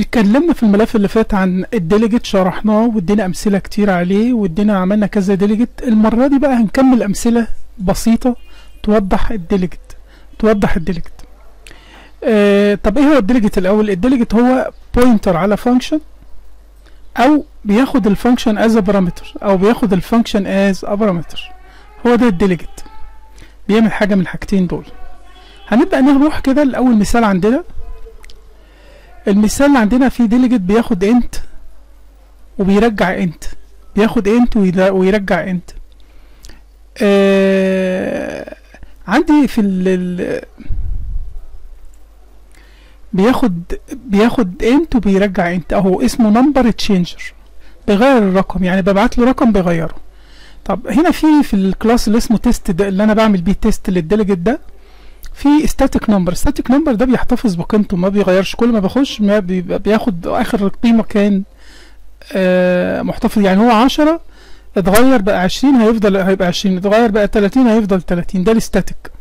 اتكلمنا في الملف اللي فات عن الديليجيت شرحناه وادينا امثله كتير عليه وادينا عملنا كذا ديليجيت المره دي بقى هنكمل امثله بسيطه توضح الديليجيت توضح الديليجيت آه طب ايه هو الديليجيت الاول الديليجيت هو بوينتر على فانكشن او بياخد الفانكشن از بارامتر او بياخد الفانكشن از بارامتر هو ده الديليجيت بيعمل حاجه من الحاجتين دول هنبدا نروح كده لاول مثال عندنا المثال اللي عندنا فيه ديليجيت بياخد انت وبيرجع انت بياخد انت ويرجع انت آه عندي في ال بياخد بياخد انت وبيرجع انت اهو اسمه نمبر تشينجر بيغير الرقم يعني ببعت له رقم بيغيره طب هنا في في الكلاس اللي اسمه تيست ده اللي انا بعمل بيه تيست للديليجيت ده في ستاتيك نمبر ستاتيك نمبر ده بيحتفظ بقيمته ما بيغيرش كل ما بخش ما بياخد اخر قيمه كان آه محتفظ يعني هو 10 اتغير بقى 20 هيفضل هيبقى 20 اتغير بقى 30 هيفضل 30 ده الستاتيك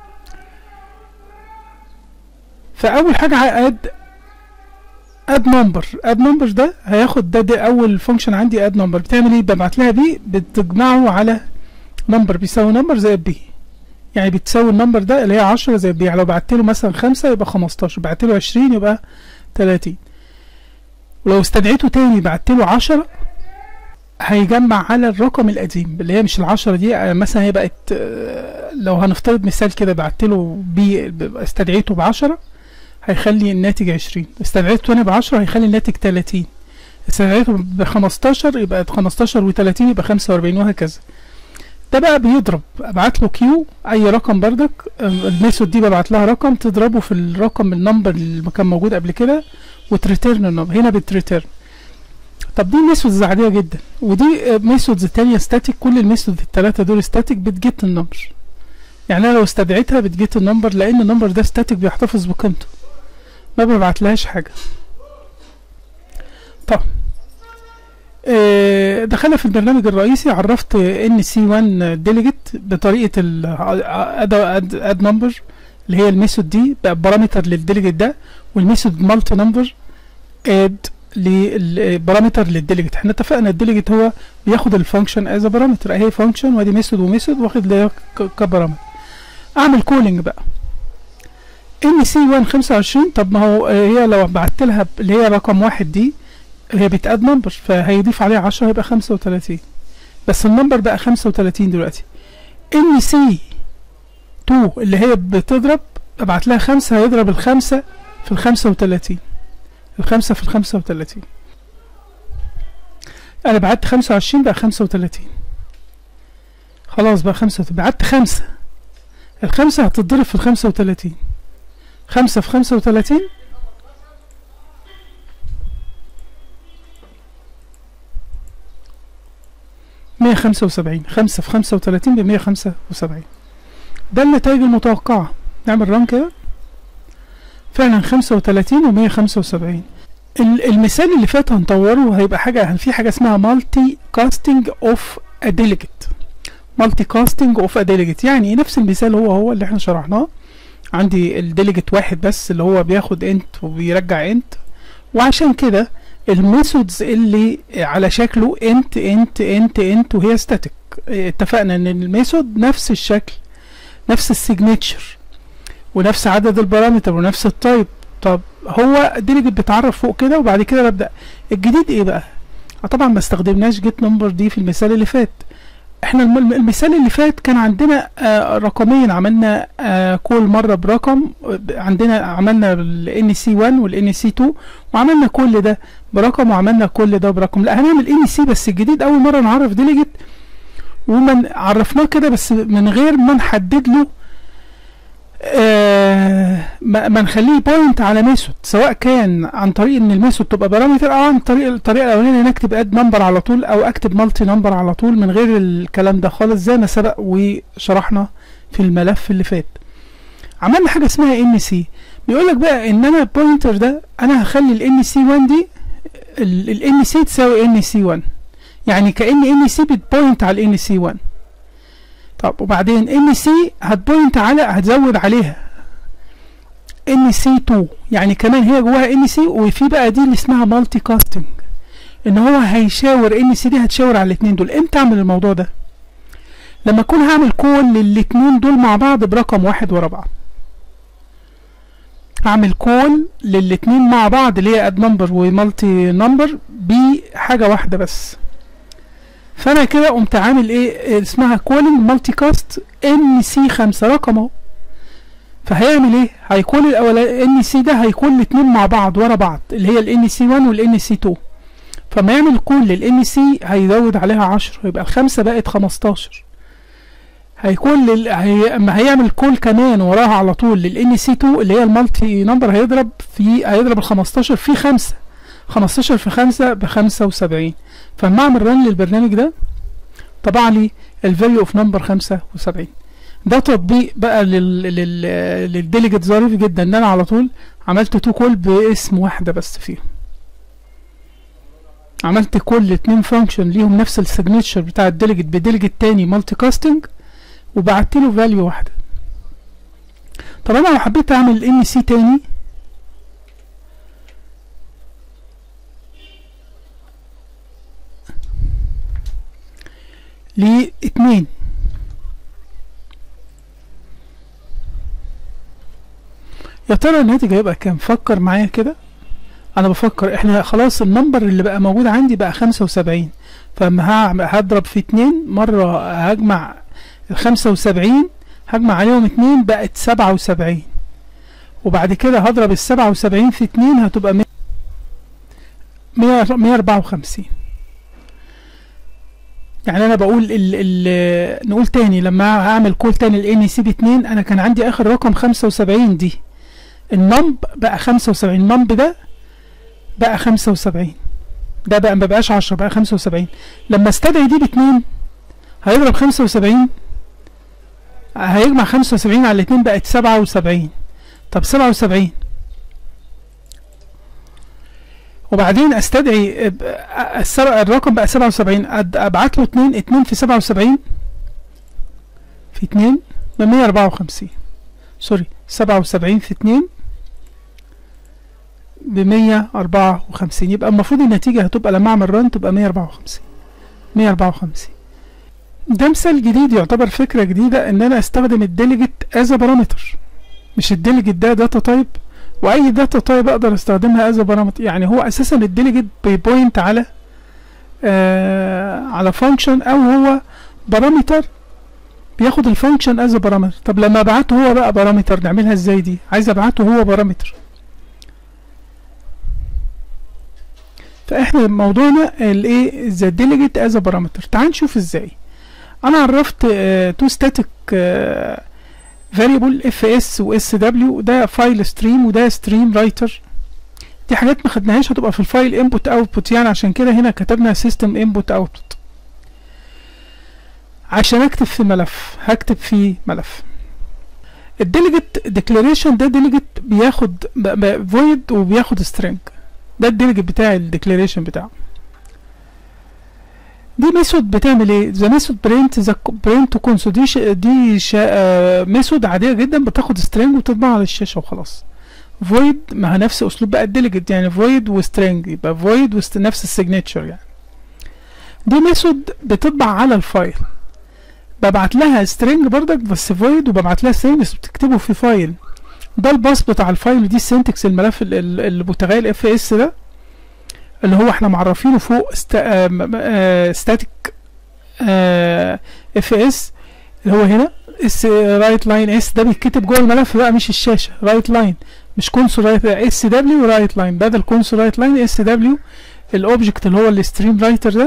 فاول حاجه اد اد نمبر اد نمبر ده هياخد ده, ده اول فانكشن عندي اد نمبر بتعمل ايه ببعت لها بي بتجمعه على نمبر بيساوي نمبر زي بي يعني بتساوي النمبر ده اللي هي 10 زي بي يعني لو بعت له مثلا 5 يبقى 15 بعت له 20 يبقى 30 ولو استدعيته تاني بعت له 10 هيجمع على الرقم القديم اللي هي مش العشرة دي مثلا هي بقت لو هنفترض مثال كده بعت له بي استدعيته بعشرة هيخلي الناتج عشرين استدعيته تاني بعشرة هيخلي الناتج تلاتين استدعيته بخمستاشر يبقى خمستاشر وتلاتين يبقى خمسة وأربعين وهكذا ده بقى بيضرب ابعت له كيو اي رقم بردك الميثود دي ببعت لها رقم تضربه في الرقم النمبر اللي كان موجود قبل كده وتريتيرن النمبر هنا بتريتيرن طب دي ميثودز عاديه جدا ودي ميثودز تانية ستاتيك كل الميثود الثلاثه دول ستاتيك بتجيت النمبر يعني انا لو استدعيتها بتجيت النمبر لان النمبر ده ستاتيك بيحتفظ بقيمته ما ببعتلهاش حاجه طب آه دخلنا في البرنامج الرئيسي عرفت ان سي 1 ديليجيت بطريقه اد اد نمبر اللي هي الميثود دي بقى بارامتر للديليجيت ده والميثود مالتي نمبر اد للبارامتر للديليجيت احنا اتفقنا الديليجيت هو بياخد الفانكشن از بارامتر اهي فانكشن وادي ميثود وميثود واخد ليها كبارامتر اعمل كولينج بقى ان سي 1 25 طب ما هو هي لو بعت لها اللي هي رقم واحد دي هي بتاد نمبر فهيضيف عليها 10 هيبقى 35 بس النمبر بقى 35 دلوقتي ان سي 2 اللي هي بتضرب ابعت لها 5 هيضرب الخمسة في ال 35 الخمسة في الخمسة وتلاتين أنا بعت خمسة وعشرين بقى خمسة وتلاتين خلاص بقى خمسة بعت خمسة الخمسة هتتضرب في الخمسة وتلاتين خمسة في خمسة وتلاتين مية خمسة وسبعين خمسة في خمسة وتلاتين بمية خمسة وسبعين ده النتائج المتوقعة نعمل ران كده فعلا خمسة وتلاتين ومية خمسة وسبعين المثال اللي فات هنطوره هيبقى حاجة في حاجة اسمها مالتي كاستنج اوف اديليجيت مالتي كاستنج اوف اديليجيت يعني نفس المثال هو هو اللي احنا شرحناه عندي الديليجيت واحد بس اللي هو بياخد انت وبيرجع انت وعشان كده الميثودز اللي على شكله انت انت انت انت وهي ستاتيك اتفقنا ان الميثود نفس الشكل نفس السيجنتشر ونفس عدد البارامتر ونفس التايب طب هو ديليجيت بيتعرف فوق كده وبعد كده ببدا الجديد ايه بقى طبعا ما استخدمناش جيت نمبر دي في المثال اللي فات احنا المثال اللي فات كان عندنا آه رقمين عملنا آه كل مره برقم عندنا عملنا الان سي 1 والان سي 2 وعملنا كل ده برقم وعملنا كل ده برقم لا هنعمل ان سي بس الجديد اول مره نعرف ديليجيت ومن عرفناه كده بس من غير ما نحدد له آه ما نخليه بوينت على ميثود سواء كان عن طريق ان الميثود تبقى بارامتر او عن طريق الطريقه الاولانيه ان اكتب اد نمبر على طول او اكتب مالتي نمبر على طول من غير الكلام ده خالص زي ما سبق وشرحنا في الملف اللي فات عملنا حاجه اسمها ان سي بيقول لك بقى ان انا البوينتر ده انا هخلي الان سي 1 دي الان سي تساوي ان سي 1 يعني كان ان سي بتبوينت على الان سي 1 طب وبعدين ان سي هتبوينت على هتزود عليها ان سي 2 يعني كمان هي جواها ان سي وفي بقى دي اللي اسمها مالتي كاستنج ان هو هيشاور ان سي دي هتشاور على الاثنين دول امتى اعمل الموضوع ده لما اكون هعمل كول للاثنين دول مع بعض برقم واحد ورا بعض اعمل كول للاثنين مع بعض اللي هي اد نمبر ومالتي نمبر بحاجه واحده بس فانا كده قمت عامل ايه اسمها كولينج مالتي كاست ان سي 5 رقم اهو فهيعمل ايه هيكون الاول ان سي ده هيكون الاثنين مع بعض ورا بعض اللي هي الان سي 1 والان سي 2 فما يعمل كول للان سي هيزود عليها 10 يبقى الخمسه بقت 15 هيكون لل... هي... اما هيعمل كول كمان وراها على طول للان سي 2 اللي هي المالتي نمبر هيضرب في هيضرب ال 15 في 5 15 في 5 ب 75 فلما اعمل رن للبرنامج ده طبع لي الفاليو اوف نمبر 75 ده تطبيق بقى لل لل للديليجيت ظريف جدا ان انا على طول عملت تو كول باسم واحده بس فيهم عملت كل اتنين فانكشن ليهم نفس السيجنتشر بتاع الديليجيت بديليجيت تاني مالتي كاستنج وبعت له فاليو واحده طب انا لو حبيت اعمل ان سي تاني لاتنين يا ترى الناتج هيبقى كام فكر معايا كده انا بفكر احنا خلاص النمبر اللي بقى موجود عندي بقى خمسة وسبعين فاما هضرب في اتنين مرة هجمع الخمسة وسبعين هجمع عليهم اتنين بقت سبعة وسبعين وبعد كده هضرب السبعة وسبعين في اتنين هتبقى مية مية أربعة وخمسين يعني انا بقول ال ال نقول تاني لما هعمل كول تاني ال سي باتنين انا كان عندي اخر رقم خمسة وسبعين دي النمب بقى خمسة وسبعين النمب ده بقى خمسة وسبعين ده بقى مبقاش عشرة بقى خمسة وسبعين لما استدعي دي باتنين هيضرب خمسة وسبعين هيجمع خمسة وسبعين على الاتنين بقت سبعة وسبعين طب سبعة وسبعين وبعدين استدعي الرقم بقى سبعة وسبعين ابعت له اتنين اتنين في سبعة وسبعين في اتنين بمية اربعة وخمسين سوري سبعة وسبعين في اتنين بمية أربعة وخمسين يبقى المفروض النتيجة هتبقى لما أعمل رن تبقى مية أربعة وخمسين مية أربعة وخمسين ده مثال جديد يعتبر فكرة جديدة إن أنا أستخدم الديليجيت از بارامتر مش الديليجيت ده داتا تايب وأي داتا تايب أقدر أستخدمها از بارامتر يعني هو أساسا الديليجيت بيبوينت على آه على فانكشن أو هو بارامتر بياخد الفانكشن از بارامتر طب لما ابعته هو بقى بارامتر نعملها ازاي دي عايز ابعته هو بارامتر فاحنا موضوعنا الايه ذا ديليجيت از بارامتر تعال نشوف ازاي انا عرفت تو ستاتيك فاريبل اف اس واس دبليو ده فايل ستريم وده ستريم رايتر دي حاجات ما خدناهاش هتبقى في الفايل انبوت اوتبوت يعني عشان كده هنا كتبنا سيستم انبوت اوتبوت عشان اكتب في ملف هكتب في ملف الديليجيت ديكلاريشن ده ديليجيت بياخد فويد وبياخد سترينج ده الديليجيت بتاع الديكلاريشن بتاعه دي ميثود بتعمل ايه ذا ميثود برنت ذا برنت تو كونسول دي ش... دي ش... آه ميثود عاديه جدا بتاخد سترينج وتطبعها على الشاشه وخلاص فويد ما نفس اسلوب بقى الديليجيت يعني فويد وسترينج يبقى فويد وست نفس السيجنتشر يعني دي ميثود بتطبع على الفايل ببعت لها سترينج برضك بس فويد وببعت لها سترينج بس بتكتبه في فايل ده الباص بتاع الفايل دي السنتكس الملف المتغير اف اس ده اللي هو احنا معرفينه فوق ستاتيك اف اس اللي هو هنا اس رايت لاين اس ده بيتكتب جوه الملف بقى مش الشاشه رايت لاين مش كونسول رايت اس دبليو رايت لاين بدل كونسول رايت لاين اس دبليو الاوبجكت اللي هو الستريم رايتر ده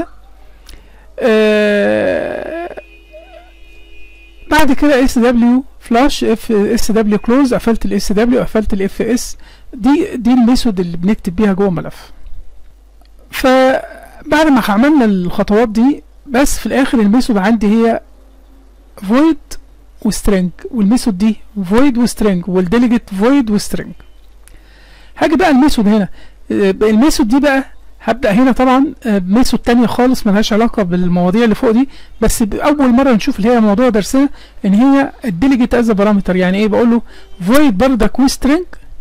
آه بعد كده اس دبليو فلاش اف اس دبليو كلوز قفلت الاس دبليو قفلت الاف اس دي دي الميثود اللي بنكتب بيها جوه ملف فبعد ما عملنا الخطوات دي بس في الاخر الميثود عندي هي void وسترينج والميثود دي void وسترينج والديليجيت void وسترينج هاجي بقى الميثود هنا الميثود دي بقى هبدا هنا طبعا بميثود تانية خالص ملهاش علاقه بالمواضيع اللي فوق دي بس اول مره نشوف اللي هي موضوع درسنا ان هي الديليجيت از بارامتر يعني ايه بقول له void بردك وسترينج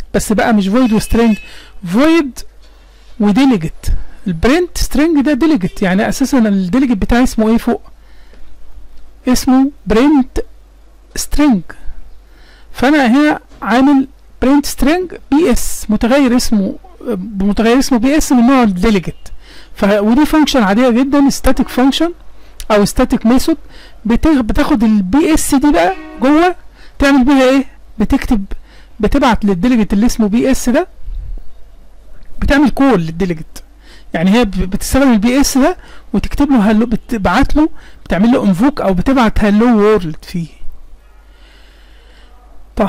بس بقى مش void وسترينج void وديليجيت البرنت سترينج ده ديليجيت يعني اساسا الديليجيت بتاعي اسمه ايه فوق اسمه برنت سترينج فانا هنا عامل برنت سترينج بي اس متغير اسمه متغير اسمه بي اس من نوع الديليجيت ف ودي فانكشن عاديه جدا ستاتيك فانكشن او ستاتيك ميثود بتاخد البي اس دي بقى جوه تعمل بيها ايه بتكتب بتبعت للديليجيت اللي اسمه بي اس ده بتعمل كول للديليجيت يعني هي بتستخدم البي اس ده وتكتب له هلو بتبعت له بتعمل له انفوك او بتبعت هلو وورلد فيه طه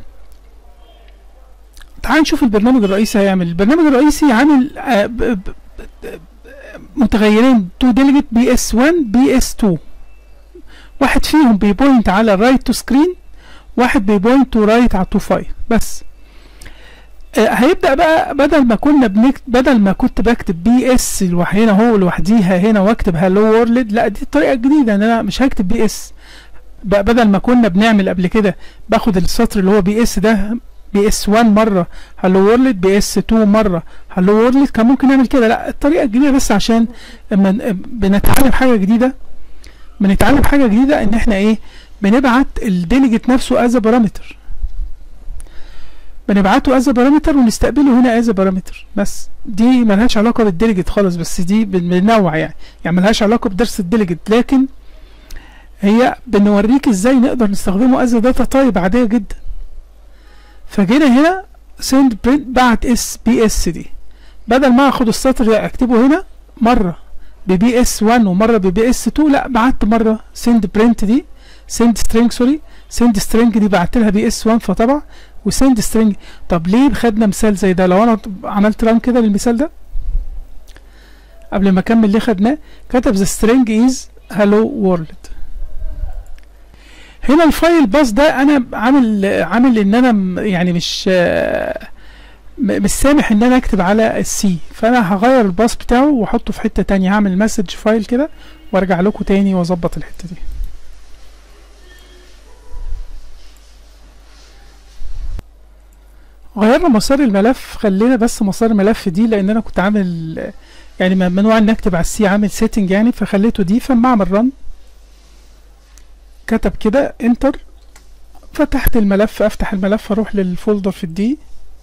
تعال نشوف البرنامج الرئيسي هيعمل البرنامج الرئيسي عامل آه ب ب متغيرين تو ديليجيت بي اس 1 بي اس 2 واحد فيهم بيبوينت على رايت تو سكرين واحد بيبوينت تو رايت على تو فايل بس آه هيبدا بقى بدل ما كنا بنكتب بدل ما كنت بكتب بي اس هنا هو لوحديها هنا واكتب هالو وورلد لا دي الطريقه الجديده ان انا مش هكتب بي اس بدل ما كنا بنعمل قبل كده باخد السطر اللي هو بي اس ده بي اس 1 مره هالو وورلد بي اس 2 مره هالو وورلد كان ممكن نعمل كده لا الطريقه الجديده بس عشان بنتعلم حاجه جديده بنتعلم حاجه جديده ان احنا ايه بنبعت الديليجيت نفسه از بارامتر بنبعته از بارامتر ونستقبله هنا از بارامتر بس دي ملهاش علاقه بالديليجيت خالص بس دي بننوع يعني يعني ملهاش علاقه بدرس الديليجيت لكن هي بنوريك ازاي نقدر نستخدمه از داتا تايب عاديه جدا فجينا هنا سند برنت بعت اس بي اس دي بدل ما اخد السطر ده اكتبه هنا مره ببي اس 1 ومره ببي اس 2 لا بعت مره سند برنت دي سند سترينج سوري سند سترينج دي بعت لها بي اس 1 فطبعا وسند سترينج طب ليه خدنا مثال زي ده لو انا عملت ران كده للمثال ده قبل ما اكمل ليه خدناه كتب the string is hello world هنا الفايل باص ده انا عامل عامل ان انا يعني مش مش سامح ان انا اكتب على السي فانا هغير الباص بتاعه واحطه في حته تانية هعمل مسج فايل كده وارجع لكم تاني واظبط الحته دي غيرنا مسار الملف خلينا بس مسار الملف دي لان انا كنت عامل يعني ممنوع ان اكتب على السي عامل سيتنج يعني فخليته دي فما اعمل رن كتب كده انتر فتحت الملف افتح الملف اروح للفولدر في الدي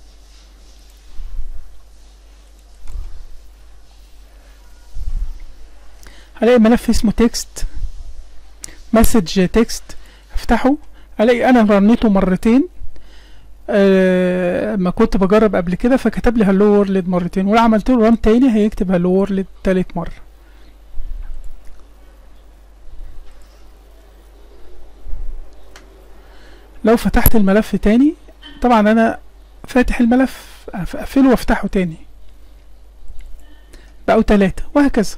هلاقي ملف اسمه تكست مسج تكست افتحه الاقي انا رنيته مرتين أه ما كنت بجرب قبل كده فكتب لي هلو وورلد مرتين ولو عملت له ران تاني هيكتب هلو وورلد تالت مره لو فتحت الملف تاني طبعا انا فاتح الملف اقفله وافتحه تاني بقوا تلاتة وهكذا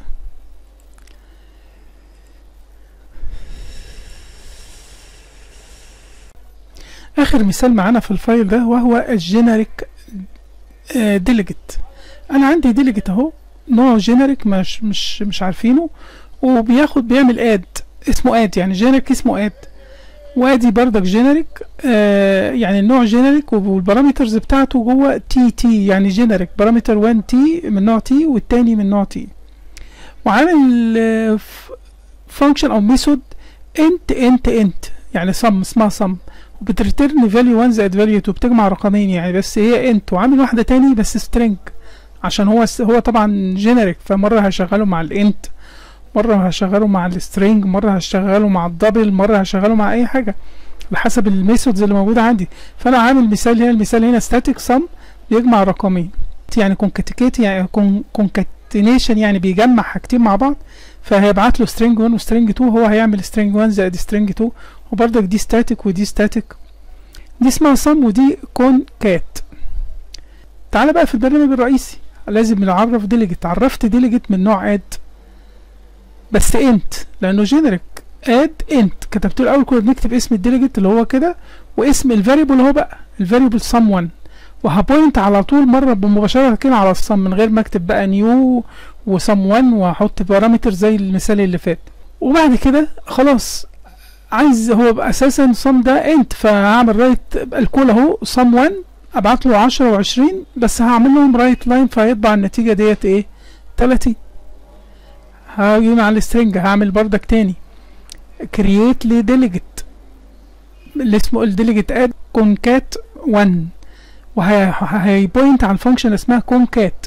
اخر مثال معانا في الفايل ده وهو الجينيريك ديليجيت انا عندي ديليجيت اهو نوع جينيريك مش مش مش عارفينه وبياخد بيعمل اد اسمه اد يعني جينيريك اسمه اد وادي بردك جينيريك آه يعني النوع جينيريك والبارامترز بتاعته جوه تي تي يعني جينيريك بارامتر 1 تي من نوع تي والتاني من نوع تي وعامل آه فانكشن او ميثود انت انت انت يعني صم اسمها صم وبتريترن فاليو 1 زائد فاليو 2 بتجمع رقمين يعني بس هي انت وعامل واحده تاني بس سترينج عشان هو هو طبعا جينيريك فمره هشغله مع الانت مرة هشغله مع السترينج مرة هشغله مع الدبل مرة هشغله مع أي حاجة بحسب الميثودز اللي موجودة عندي فأنا عامل مثال هنا المثال هنا ستاتيك سم بيجمع رقمين يعني كونكاتيكيت يعني كونكاتينيشن يعني بيجمع حاجتين مع بعض فهيبعت له سترينج 1 وسترينج 2 هو هيعمل سترينج 1 زائد سترينج 2 وبرضك دي ستاتيك ودي ستاتيك دي اسمها سم ودي كونكات تعالى بقى في البرنامج الرئيسي لازم نعرف ديليجيت عرفت ديليجيت من نوع اد بس انت لانه جينيريك اد انت كتبت له الاول كنا بنكتب اسم الديليجيت اللي هو كده واسم الفاريبل اللي هو بقى الفاريبل سم 1 وهبوينت على طول مره مباشره كده على السم من غير ما اكتب بقى نيو وسم 1 واحط بارامتر زي المثال اللي فات وبعد كده خلاص عايز هو اساسا سم ده انت فهعمل رايت الكول اهو سم 1 ابعت له عشرة وعشرين بس هعمل لهم رايت لاين فهيطبع النتيجة ديت ايه تلاتين هاجي مع السترنج هعمل بردك تاني كرييت لي ديليجيت اللي اسمه الديليجيت اد كونكات 1 وهيبوينت على الفانكشن اسمها كونكات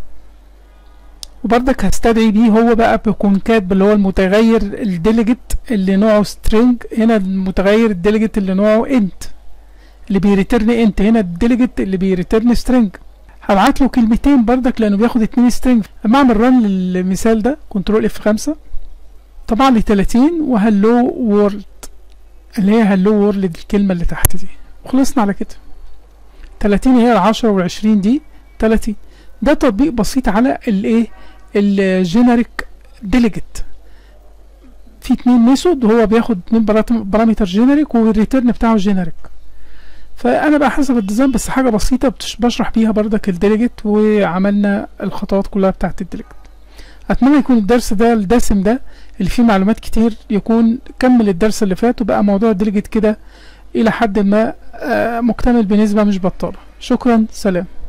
وبرضك هستدعي بيه هو بقى بكونكات اللي هو المتغير الديليجيت اللي نوعه سترينج هنا المتغير الديليجيت اللي نوعه انت اللي بيريترن انت هنا الديليجيت اللي بيريترن سترينج هبعت له كلمتين بردك لانه بياخد اتنين سترينج اما اعمل رن للمثال ده كنترول اف 5 طبعا لي 30 وهلو وورلد اللي هي هلو وورلد الكلمة اللي تحت دي وخلصنا على كده 30 هي العشرة والعشرين دي 30 ده تطبيق بسيط على الايه الجينيريك ديليجيت في اتنين ميثود وهو بياخد اتنين بارامتر جينيريك والريتيرن بتاعه جينيريك فانا بقى حسب الديزاين بس حاجه بسيطه بشرح بيها بردك الديليجيت وعملنا الخطوات كلها بتاعت الديليجيت اتمنى يكون الدرس ده الدسم ده اللي فيه معلومات كتير يكون كمل الدرس اللي فات وبقى موضوع الديليجيت كده الى حد ما مكتمل بنسبه مش بطاله شكرا سلام